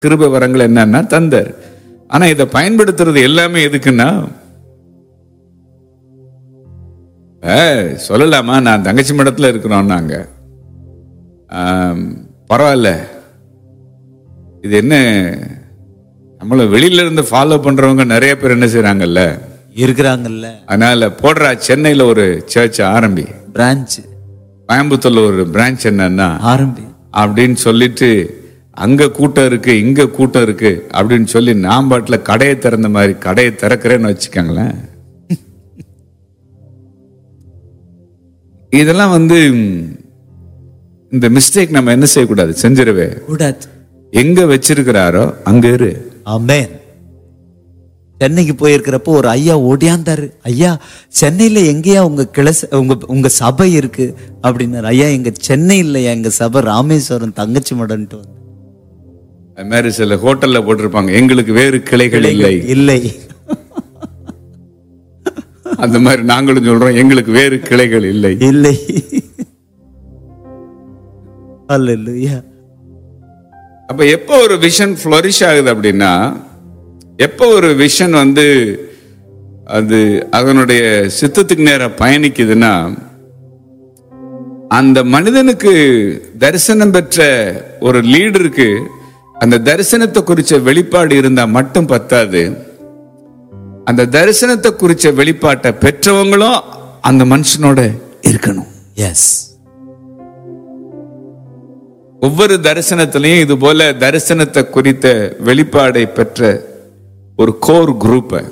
கிருபை வரங்கள் என்னன்னா தந்தார் ஆனா இதை பயன்படுத்துறது எல்லாமே எதுக்குன்னா ஏய், சொல்லலாமா நான் தங்கச்சி மடத்துல இருக்கிறோம் நாங்க ஆம், பரவாயில்ல இது என்ன நம்மள வெளியில இருந்து ஃபாலோ பண்றவங்க நிறைய பேர் என்ன செய்றாங்கல்ல இருக்கிறாங்கல்ல அதனால போடுறா சென்னையில ஒரு சர்ச் ஆரம்பி பிரான்ச் கோயம்புத்தூர்ல ஒரு பிரான்ச் என்னன்னா ஆரம்பி அப்படின்னு சொல்லிட்டு அங்க கூட்டம் இருக்கு இங்க கூட்டம் இருக்கு அப்படின்னு சொல்லி நான் பாட்டுல கடையை திறந்த மாதிரி கடையை திறக்கிறேன்னு வச்சுக்கோங்களேன் இதெல்லாம் வந்து ம், இந்த மிஸ்டேக் நம்ம என்ன செய்யக்கூடாது செஞ்சிடவே கூடாது எங்க வச்சிருக்கிறாரோ அங்க இரு ஆமென் சென்னைக்கு போயிருக்கிறப்போ ஒரு ஐயா ஓடியாந்தாரு ஐயா சென்னையில எங்கேயா உங்க கிளை ச- உங்க உங்க சபை இருக்கு அப்படின்னாரு ஐயா எங்க சென்னை இல்லையா எங்க சபை ராமேஸ்வரம் தங்கச்சி மடன்ட்டு வந்து அது மாதிரி சில ஹோட்டல்ல போட்டிருப்பாங்க எங்களுக்கு வேறு கிளைகள் இல்லை இல்லை அந்த மாதிரி நாங்களும் சொல்றோம் எங்களுக்கு வேறு கிளைகள் இல்லை இல்லை அல்லேலூயா அப்ப எப்போ ஒரு விஷன் ஃப்ளரிஷ் ஆகுது அப்படின்னா எப்போ ஒரு விஷன் வந்து அது அதனுடைய சித்தத்துக்கு நேரம் பயணிக்குதுன்னா அந்த மனிதனுக்கு தரிசனம் பெற்ற ஒரு லீடருக்கு அந்த தரிசனத்தை குறிச்ச வெளிப்பாடு இருந்தா மட்டும் பத்தாது அந்த தரிசனத்தை குறிச்ச வெளிப்பாட்டை பெற்றவங்களும் அந்த மனுஷனோட இருக்கணும் எஸ் ஒவ்வொரு தரிசனத்திலையும் இது போல தரிசனத்தை குறித்த வெளிப்பாடை பெற்ற ஒரு கோர் குரூப்பை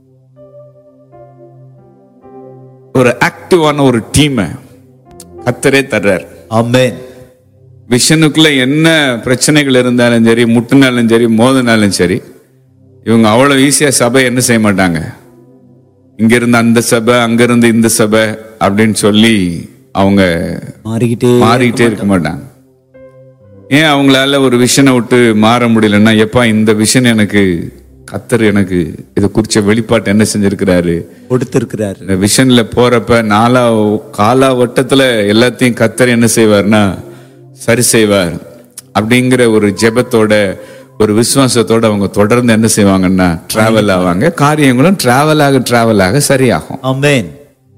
ஒரு ஆக்டிவான ஒரு டீமை கத்தரே தர்றார் ஆமென் விஷனுக்குள்ள என்ன பிரச்சனைகள் இருந்தாலும் சரி முட்டுனாலும் சரி மோதினாலும் சரி இவங்க அவ்வளவு ஈஸியா சபை என்ன செய்ய மாட்டாங்க இங்க இருந்து அந்த சபை அங்க இருந்து இந்த சபை அப்படின்னு சொல்லி அவங்க மாறிக்கிட்டே மாறிக்கிட்டே இருக்க மாட்டாங்க ஏன் அவங்களால ஒரு விஷனை விட்டு மாற முடியலன்னா எப்பா இந்த விஷன் எனக்கு கத்தர் எனக்கு இதை குறிச்ச வெளிப்பாட்டு என்ன செஞ்சிருக்கிறாரு கொடுத்திருக்கிறாரு இந்த விஷன்ல போறப்ப நாலா காலா வட்டத்துல எல்லாத்தையும் கத்தர் என்ன செய்வார்னா சரி செய்வார் அப்படிங்கிற ஒரு ஜெபத்தோட ஒரு விசுவாசத்தோட அவங்க தொடர்ந்து என்ன செய்வாங்கன்னா டிராவல் ஆவாங்க காரியங்களும் டிராவல் ஆக டிராவல் ஆக சரியாகும் ஆமென்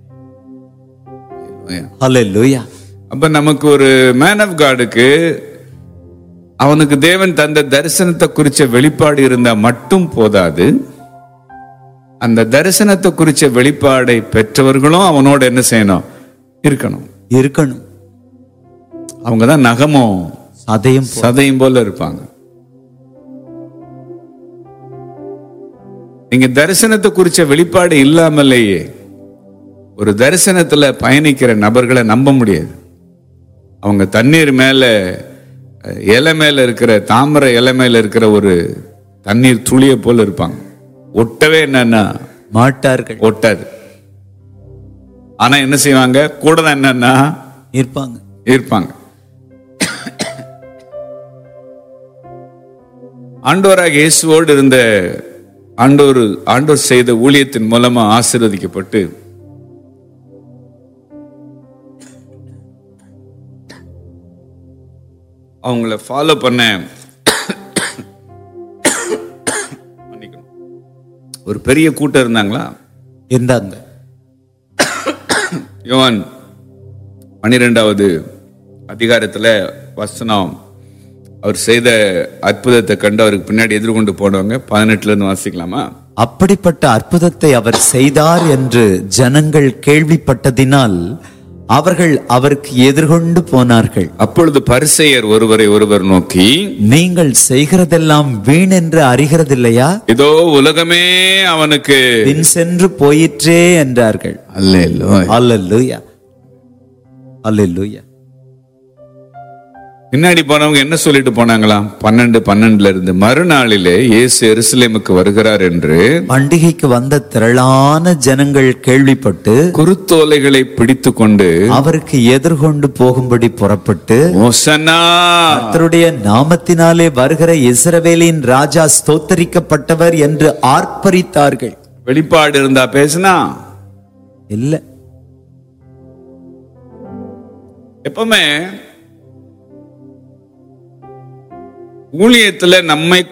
அல்லேலூயா அப்ப நமக்கு ஒரு மேன் ஆஃப் காடுக்கு அவனுக்கு தேவன் தந்த தரிசனத்தை குறிச்ச வெளிப்பாடு இருந்தா மட்டும் போதாது அந்த தரிசனத்தை குறிச்ச வெளிப்பாடை பெற்றவர்களும் அவனோட என்ன செய்யணும் இருக்கணும் இருக்கணும் அவங்க தான் நகமும் சதையும் போ- சதையும் போல இருப்பாங்க நீங்க தரிசனத்தை குறிச்ச வெளிப்பாடு இல்லாமலேயே ஒரு தரிசனத்துல பயணிக்கிற நபர்களை நம்ப முடியாது அவங்க தண்ணீர் மேல அஹ், இலை மேல இருக்கிற தாமரை இலை மேல இருக்கிற ஒரு தண்ணீர் துளியை போல இருப்பாங்க ஒட்டவே என்னன்னா மாட்டார்கள் ஒட்டாது ஆனா என்ன செய்வாங்க கூட தான் என்னன்னா இருப்பாங்க இருப்பாங்க ஆண்டவராக இயேசுவோடு இருந்த ஆண்டோர் ஆண்டோர் செய்த ஊழியத்தின் மூலமா ஆசீர்வதிக்கப்பட்டு அவங்கள ஃபாலோ பண்ண மன்னிக்கணும். ஒரு பெரிய கூட்டம் இருந்தாங்களா இருந்தாங்க யோவான் பன்னிரெண்டாவது அதிகாரத்துல வசனம் அவர் செய்த அற்புதத்தை கண்டு அவருக்கு பின்னாடி எதிர்கொண்டு போனவங்க பதினெட்டுல இருந்து வாசிக்கலாமா அப்படிப்பட்ட அற்புதத்தை அவர் செய்தார் என்று ஜனங்கள் கேள்விப்பட்டதினால் அவர்கள் அவருக்கு எதிர்கொண்டு போனார்கள் அப்பொழுது பரிசெயர் ஒருவரை ஒருவர் நோக்கி நீங்கள் செய்கிறதெல்லாம் வீண் என்று அறிகிறதில்லையா இதோ உலகமே அவனுக்கு பின் சென்று போயிற்றே என்றார்கள் அல்ல அல்லேலூயா அல்லேலூயா பின்னாடி போனவங்க என்ன சொல்லிட்டு போனாங்களாம் பன்னெண்டு பன்னெண்டுல இருந்து மறுநாளிலே இயேசு எருசலேமுக்கு வருகிறார் என்று பண்டிகைக்கு வந்த திரளான ஜனங்கள் கேள்விப்பட்டு குருத்தோலைகளை பிடித்து கொண்டு அவருக்கு எதிர்கொண்டு போகும்படி புறப்பட்டு ஓசன்னா கர்த்தருடைய நாமத்தினாலே வருகிற இஸ்ரவேலின் ராஜா ஸ்தோத்தரிக்கப்பட்டவர் என்று ஆர்ப்பரித்தார்கள் வெளிப்பாடு இருந்தா பேசுனா இல்ல எப்பவுமே ஊழியத்துல நம்மை